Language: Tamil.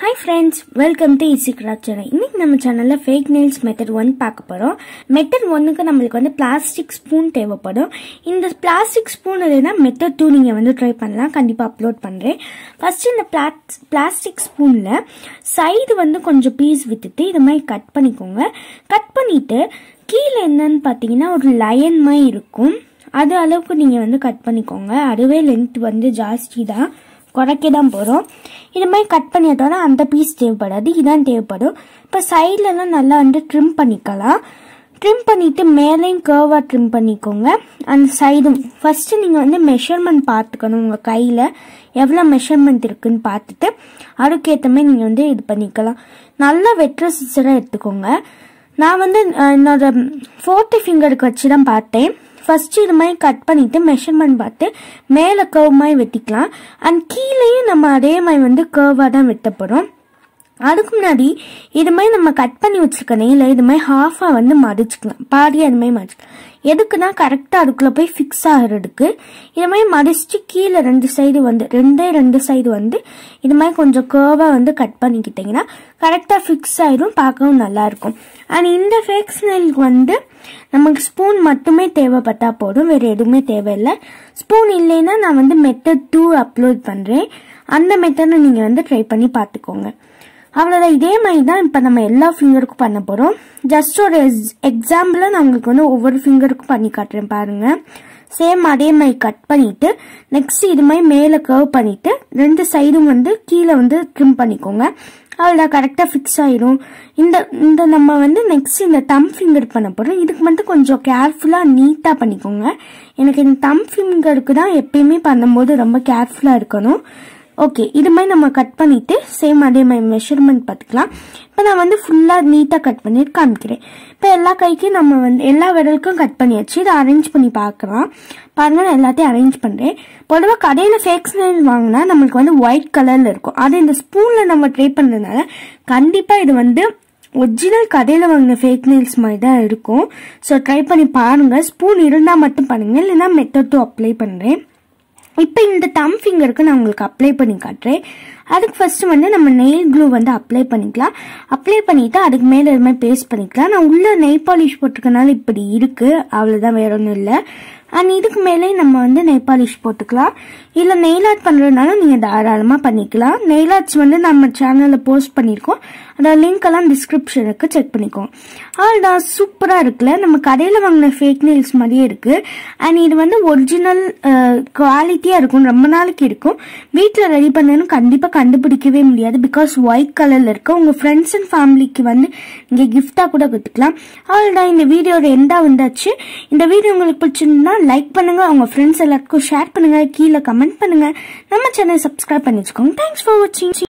hi friends welcome to easy craft channel இன்னைக்கு நம்ம சேனலில் ஃபேக் நெயில்ஸ் மெத்தட் ஒன் பார்க்க போகிறோம் மெத்தட் ஒன்னுக்கு நம்மளுக்கு வந்து பிளாஸ்டிக் ஸ்பூன் தேவைப்படும் இந்த பிளாஸ்டிக் ஸ்பூன் இல்லைன்னா மெத்தட் டூ நீங்கள் வந்து ட்ரை பண்ணலாம் கண்டிப்பாக அப்லோட் பண்ணுறேன் ஃபஸ்ட்டு இந்த பிளாஸ் பிளாஸ்டிக் ஸ்பூனில் சைடு வந்து கொஞ்சம் பீஸ் விட்டுட்டு இது மாதிரி கட் பண்ணிக்கோங்க கட் பண்ணிவிட்டு கீழே என்னன்னு பார்த்தீங்கன்னா ஒரு லயன் மாதிரி இருக்கும் அது அளவுக்கு நீங்கள் வந்து கட் பண்ணிக்கோங்க அதுவே லென்த் வந்து ஜாஸ்தி தான் குறைக்க தான் போகிறோம் இது மாதிரி கட் பண்ணிட்டோன்னா அந்த பீஸ் தேவைப்படாது இதான் தேவைப்படும் இப்போ சைட்லலாம் நல்லா வந்து ட்ரிம் பண்ணிக்கலாம் ட்ரிம் பண்ணிவிட்டு மேலேயும் கேர்வாக ட்ரிம் பண்ணிக்கோங்க அந்த சைடும் ஃபஸ்ட்டு நீங்கள் வந்து மெஷர்மெண்ட் பார்த்துக்கணும் உங்கள் கையில் எவ்வளோ மெஷர்மெண்ட் இருக்குன்னு பார்த்துட்டு அதுக்கேற்ற மாதிரி நீங்கள் வந்து இது பண்ணிக்கலாம் நல்லா வெட்டுற சிசராக எடுத்துக்கோங்க நான் வந்து அஹ், என்னோட ஃபோர்த்து ஃபிங்கருக்கு வச்சு தான் பார்த்தேன் ஃபஸ்ட்டு இது மாதிரி கட் பண்ணிவிட்டு மெஷர்மெண்ட் பார்த்து மேலே கர்வ் மாதிரி வெட்டிக்கலாம் அண்ட் கீழேயும் நம்ம அதே மாதிரி வந்து கர்வாக தான் வெட்டப்படும் அதுக்கு முன்னாடி இது மாதிரி நம்ம கட் பண்ணி வச்சிருக்க நெய்ல இது மாதிரி ஹாஃபாக வந்து மடிச்சுக்கலாம் பாதியாக இது மாதிரி மடிச்சுக்கலாம் எதுக்குன்னா கரெக்டாக அதுக்குள்ளே போய் ஃபிக்ஸ் ஆகிறதுக்கு இது மாதிரி மடிச்சுட்டு கீழே ரெண்டு சைடு வந்து ரெண்டே ரெண்டு சைடு வந்து இது மாதிரி கொஞ்சம் கேர்வாக வந்து கட் பண்ணிக்கிட்டிங்கன்னா கரெக்டாக ஃபிக்ஸ் ஆயிடும் பார்க்கவும் நல்லாயிருக்கும் அண்ட் இந்த ஃபேக் ஸ்னெல்க்கு வந்து நமக்கு ஸ்பூன் மட்டுமே தேவைப்பட்டா போதும் வேறு எதுவுமே தேவையில்லை ஸ்பூன் இல்லைன்னா நான் வந்து மெத்தட் டூ அப்லோட் பண்ணுறேன் அந்த மெத்தடை நீங்கள் வந்து ட்ரை பண்ணி பார்த்துக்கோங்க அவ்வளோதான் இதே மாதிரி தான் இப்போ நம்ம எல்லா ஃபிங்கருக்கும் பண்ண போகிறோம் ஜஸ்ட் ஒரு எக்ஸாம்பிளாக நான் உங்களுக்கு வந்து ஒவ்வொரு ஃபிங்கருக்கும் பண்ணி காட்டுறேன் பாருங்கள் சேம் அதே மாதிரி கட் பண்ணிவிட்டு நெக்ஸ்ட் இது மாதிரி மேலே கர்வ் பண்ணிவிட்டு ரெண்டு சைடும் வந்து கீழே வந்து ட்ரிம் பண்ணிக்கோங்க அவ்வளோதான் கரெக்டாக ஃபிக்ஸ் ஆயிடும் இந்த இந்த நம்ம வந்து நெக்ஸ்ட் இந்த தம் ஃபிங்கர் பண்ண போகிறோம் இதுக்கு மட்டும் கொஞ்சம் கேர்ஃபுல்லாக நீட்டாக பண்ணிக்கோங்க எனக்கு இந்த தம் ஃபிங்கருக்கு தான் எப்பயுமே பண்ணும்போது ரொம்ப கேர்ஃபுல்லாக இருக்கணும் ஓகே இது மாதிரி நம்ம கட் பண்ணிட்டு சேம் அதே மாதிரி மெஷர்மெண்ட் பார்த்துக்கலாம் இப்போ நான் வந்து ஃபுல்லாக நீட்டாக கட் பண்ணிட்டு காமிக்கிறேன் இப்போ எல்லா கைக்கும் நம்ம வந்து எல்லா விரலுக்கும் கட் பண்ணியாச்சு இதை அரேஞ்ச் பண்ணி பார்க்கலாம் பாருங்க நான் எல்லாத்தையும் அரேஞ்ச் பண்ணுறேன் பொதுவாக கடையில் ஃபேக் ஸ்னைல் வாங்கினா நம்மளுக்கு வந்து ஒயிட் கலரில் இருக்கும் அது இந்த ஸ்பூனில் நம்ம ட்ரை பண்ணுறதுனால கண்டிப்பாக இது வந்து ஒரிஜினல் கடையில் வாங்கின ஃபேக் நெயில்ஸ் மாதிரி தான் இருக்கும் ஸோ ட்ரை பண்ணி பாருங்கள் ஸ்பூன் இருந்தால் மட்டும் பண்ணுங்கள் இல்லைன்னா மெத்தட் அப்ளை பண்ணுறேன் இப்போ இந்த தம் ஃபிங்கருக்கு நான் உங்களுக்கு அப்ளை பண்ணி காட்டுறேன் அதுக்கு ஃபர்ஸ்ட் வந்து நம்ம நெயில் க்ளூ வந்து அப்ளை பண்ணிக்கலாம் அப்ளை பண்ணிட்டு அதுக்கு மேலே இது மாதிரி பேஸ்ட் பண்ணிக்கலாம் நான் உள்ள நெய் பாலிஷ் போட்டிருக்கனால இப்படி இருக்கு அவ்வளோதான் வேற ஒன்றும் இல்லை அண்ட் இதுக்கு மேலே நம்ம வந்து நெய் பாலிஷ் போட்டுக்கலாம் இல்லை நெயில் ஆர்ட் பண்ணுறதுனால நீங்கள் தாராளமாக பண்ணிக்கலாம் நெயில் ஆர்ட்ஸ் வந்து நம்ம சேனலில் போஸ்ட் பண்ணியிருக்கோம் அதோட லிங்க் எல்லாம் டிஸ்கிரிப்ஷனுக்கு செக் பண்ணிக்கோங்க அவ்வளோதான் சூப்பராக இருக்குல்ல நம்ம கடையில் வாங்கின ஃபேக் நெயில்ஸ் மாதிரியே இருக்குது அண்ட் இது வந்து ஒரிஜினல் குவாலிட்டியாக இருக்கும் ரொம்ப நாளைக்கு இருக்கும் வீட்டில் ரெடி பண்ணணும் கண்டிப்பாக கண்டுபிடிக்கவே முடியாது பிகாஸ் ஒயிட் கலரில் இருக்கு உங்கள் ஃப்ரெண்ட்ஸ் அண்ட் ஃபேமிலிக்கு வந்து இங்கே கிஃப்டாக கூட கொடுத்துக்கலாம் அவ்வளோதான் இந்த வீடியோட எண்டாக வந்தாச்சு இந்த வீடியோ உங்களுக்கு பிடிச்சிருந்தா லைக் பண்ணுங்க உங்க ஃப்ரெண்ட்ஸ் எல்லாருக்கும் ஷேர் பண்ணுங்க கீழே கமெண்ட் பண்ணுங்க நம்ம சேனல் சப்ஸ்கிரைப் பண்ணி வச்சுக்கோங்க தேங்க்ஸ் ஃபார் வாட்சிங்